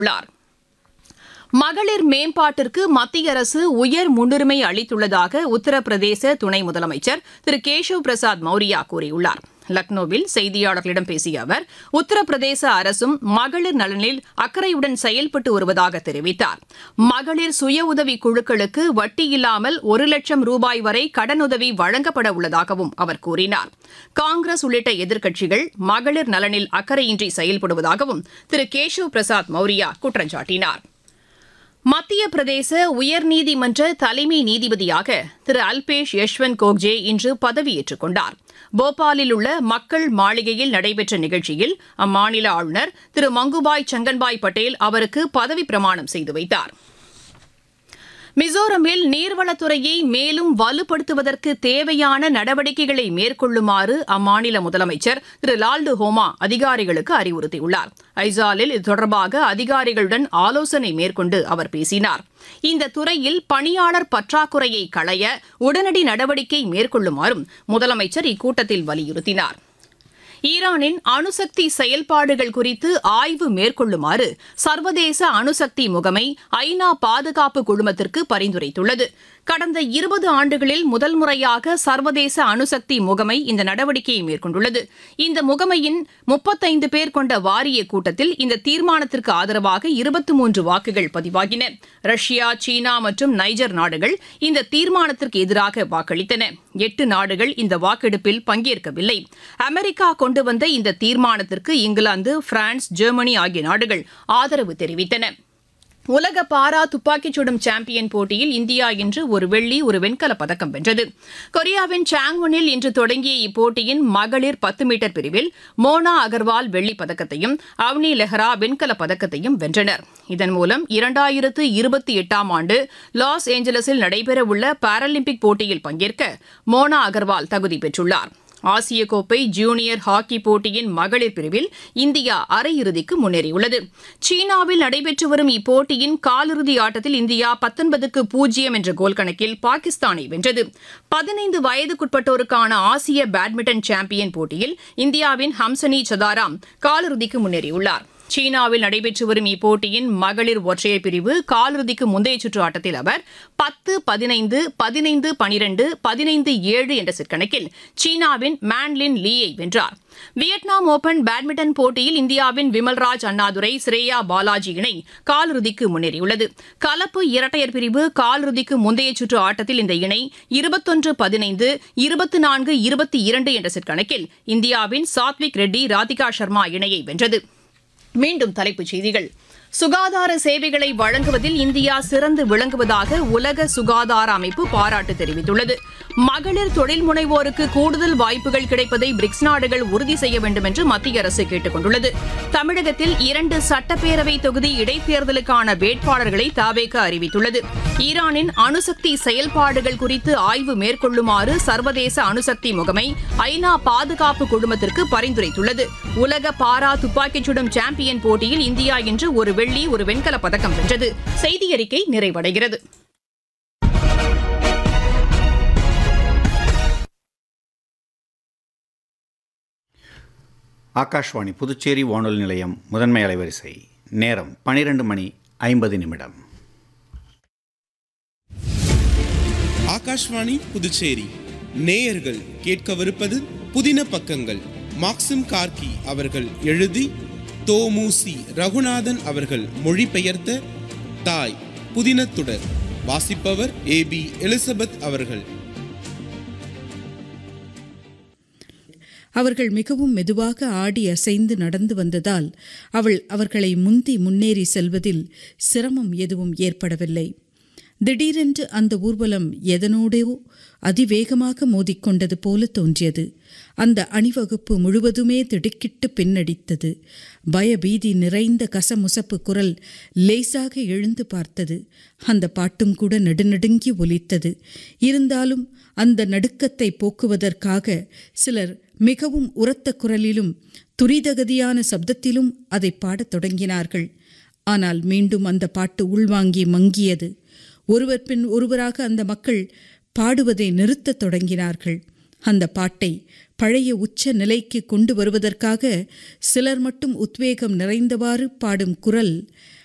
உள்ளார் மகளிர் மேம்பாட்டிற்கு மத்திய அரசு உயர் முன்னுரிமை அளித்துள்ளதாக உத்தரப்பிரதேச துணை முதலமைச்சர் திரு கேஷவ் பிரசாத் மௌரியா கூறியுள்ளார் லக்னோவில் செய்தியாளர்களிடம் பேசிய அவர் உத்தரப்பிரதேச அரசும் மகளிர் நலனில் அக்கறையுடன் செயல்பட்டு வருவதாக தெரிவித்தார் மகளிர் சுய உதவி குழுக்களுக்கு வட்டி இல்லாமல் ஒரு லட்சம் ரூபாய் வரை கடனுதவி வழங்கப்பட உள்ளதாகவும் அவர் கூறினார் காங்கிரஸ் உள்ளிட்ட எதிர்க்கட்சிகள் மகளிர் நலனில் அக்கறையின்றி செயல்படுவதாகவும் திரு கேஷவ் பிரசாத் மௌரியா குற்றம் சாட்டினார் மத்திய பிரதேச உயர்நீதிமன்ற தலைமை நீதிபதியாக திரு அல்பேஷ் யஷ்வந்த் கோக்ஜே இன்று பதவியேற்றுக் கொண்டார் போபாலில் உள்ள மக்கள் மாளிகையில் நடைபெற்ற நிகழ்ச்சியில் அம்மாநில ஆளுநர் திரு மங்குபாய் சங்கன்பாய் பட்டேல் அவருக்கு பதவி பிரமாணம் செய்து வைத்தார் மிசோரமில் நீர்வளத்துறையை மேலும் வலுப்படுத்துவதற்கு தேவையான நடவடிக்கைகளை மேற்கொள்ளுமாறு அம்மாநில முதலமைச்சர் திரு லால்டு ஹோமா அதிகாரிகளுக்கு அறிவுறுத்தியுள்ளார் ஐசாலில் இது தொடர்பாக அதிகாரிகளுடன் ஆலோசனை மேற்கொண்டு அவர் பேசினார் இந்த துறையில் பணியாளர் பற்றாக்குறையை களைய உடனடி நடவடிக்கை மேற்கொள்ளுமாறும் முதலமைச்சர் இக்கூட்டத்தில் வலியுறுத்தினார் ஈரானின் அணுசக்தி செயல்பாடுகள் குறித்து ஆய்வு மேற்கொள்ளுமாறு சர்வதேச அணுசக்தி முகமை ஐநா பாதுகாப்பு குழுமத்திற்கு பரிந்துரைத்துள்ளது கடந்த இருபது ஆண்டுகளில் முதல் முறையாக சர்வதேச அணுசக்தி முகமை இந்த நடவடிக்கையை மேற்கொண்டுள்ளது இந்த முகமையின் முப்பத்தைந்து பேர் கொண்ட வாரிய கூட்டத்தில் இந்த தீர்மானத்திற்கு ஆதரவாக இருபத்தி மூன்று வாக்குகள் பதிவாகின ரஷ்யா சீனா மற்றும் நைஜர் நாடுகள் இந்த தீர்மானத்திற்கு எதிராக வாக்களித்தன எட்டு நாடுகள் இந்த வாக்கெடுப்பில் பங்கேற்கவில்லை அமெரிக்கா கொண்டு வந்த இந்த தீர்மானத்திற்கு இங்கிலாந்து பிரான்ஸ் ஜெர்மனி ஆகிய நாடுகள் ஆதரவு தெரிவித்தன உலக பாரா துப்பாக்கிச் சுடும் சாம்பியன் போட்டியில் இந்தியா இன்று ஒரு வெள்ளி ஒரு வெண்கலப் பதக்கம் வென்றது கொரியாவின் சாங்வனில் இன்று தொடங்கிய இப்போட்டியின் மகளிர் பத்து மீட்டர் பிரிவில் மோனா அகர்வால் வெள்ளிப் பதக்கத்தையும் அவனி லெஹ்ரா வெண்கலப் பதக்கத்தையும் வென்றனர் இதன் மூலம் இரண்டாயிரத்து இருபத்தி எட்டாம் ஆண்டு லாஸ் ஏஞ்சலஸில் நடைபெறவுள்ள பாராலிம்பிக் போட்டியில் பங்கேற்க மோனா அகர்வால் தகுதி பெற்றுள்ளார் ஆசிய கோப்பை ஜூனியர் ஹாக்கி போட்டியின் மகளிர் பிரிவில் இந்தியா அரையிறுதிக்கு முன்னேறியுள்ளது சீனாவில் நடைபெற்று வரும் இப்போட்டியின் காலிறுதி ஆட்டத்தில் இந்தியா பத்தொன்பதுக்கு பூஜ்ஜியம் என்ற கோல் கணக்கில் பாகிஸ்தானை வென்றது பதினைந்து வயதுக்குட்பட்டோருக்கான ஆசிய பேட்மிண்டன் சாம்பியன் போட்டியில் இந்தியாவின் ஹம்சனி சதாராம் காலிறுதிக்கு முன்னேறியுள்ளார் சீனாவில் நடைபெற்று வரும் இப்போட்டியின் மகளிர் ஒற்றையர் பிரிவு காலிறுதிக்கு முந்தைய சுற்று ஆட்டத்தில் அவர் பத்து பதினைந்து பதினைந்து பனிரெண்டு பதினைந்து ஏழு என்ற செட் கணக்கில் சீனாவின் மேன்லின் லீயை வென்றார் வியட்நாம் ஓபன் பேட்மிண்டன் போட்டியில் இந்தியாவின் விமல்ராஜ் அண்ணாதுரை ஸ்ரேயா பாலாஜி இணை காலிறுதிக்கு முன்னேறியுள்ளது கலப்பு இரட்டையர் பிரிவு காலிறுதிக்கு முந்தைய சுற்று ஆட்டத்தில் இந்த இணை இருபத்தொன்று பதினைந்து இருபத்தி நான்கு இருபத்தி இரண்டு என்ற செட் கணக்கில் இந்தியாவின் சாத்விக் ரெட்டி ராதிகா சர்மா இணையை வென்றது மீண்டும் தலைப்புச் செய்திகள் சுகாதார சேவைகளை வழங்குவதில் இந்தியா சிறந்து விளங்குவதாக உலக சுகாதார அமைப்பு பாராட்டு தெரிவித்துள்ளது மகளிர் தொழில் முனைவோருக்கு கூடுதல் வாய்ப்புகள் கிடைப்பதை பிரிக்ஸ் நாடுகள் உறுதி செய்ய வேண்டும் என்று மத்திய அரசு கேட்டுக் கொண்டுள்ளது தமிழகத்தில் இரண்டு சட்டப்பேரவை தொகுதி இடைத்தேர்தலுக்கான வேட்பாளர்களை தாவேக அறிவித்துள்ளது ஈரானின் அணுசக்தி செயல்பாடுகள் குறித்து ஆய்வு மேற்கொள்ளுமாறு சர்வதேச அணுசக்தி முகமை ஐநா பாதுகாப்பு குழுமத்திற்கு பரிந்துரைத்துள்ளது உலக பாரா துப்பாக்கிச் சுடும் சாம்பியன் போட்டியில் இந்தியா இன்று ஒரு வெள்ளி ஒரு வெண்கலப் பதக்கம் வென்றது செய்தி அறிக்கை நிறைவடைகிறது ஆகாஷ்வாணி புதுச்சேரி வானொலி நிலையம் முதன்மை அலைவரிசை நேரம் பனிரெண்டு மணி ஐம்பது நிமிடம் ஆகாஷ்வாணி புதுச்சேரி நேயர்கள் கேட்கவிருப்பது புதின பக்கங்கள் மாக்சிம் கார்கி அவர்கள் எழுதி தோமுசி ரகுநாதன் அவர்கள் மொழிபெயர்த்த தாய் புதினத்துடர் வாசிப்பவர் ஏ பி எலிசபெத் அவர்கள் அவர்கள் மிகவும் மெதுவாக ஆடி அசைந்து நடந்து வந்ததால் அவள் அவர்களை முந்தி முன்னேறி செல்வதில் சிரமம் எதுவும் ஏற்படவில்லை திடீரென்று அந்த ஊர்வலம் எதனோடோ அதிவேகமாக மோதிக்கொண்டது போல தோன்றியது அந்த அணிவகுப்பு முழுவதுமே திடுக்கிட்டு பின்னடித்தது பயபீதி நிறைந்த கசமுசப்பு குரல் லேசாக எழுந்து பார்த்தது அந்த பாட்டும் கூட நடுநடுங்கி ஒலித்தது இருந்தாலும் அந்த நடுக்கத்தை போக்குவதற்காக சிலர் மிகவும் உரத்த குரலிலும் துரிதகதியான சப்தத்திலும் அதை பாடத் தொடங்கினார்கள் ஆனால் மீண்டும் அந்த பாட்டு உள்வாங்கி மங்கியது ஒருவர் பின் ஒருவராக அந்த மக்கள் பாடுவதை நிறுத்தத் தொடங்கினார்கள் அந்த பாட்டை பழைய உச்ச நிலைக்கு கொண்டு வருவதற்காக சிலர் மட்டும் உத்வேகம் நிறைந்தவாறு பாடும் குரல்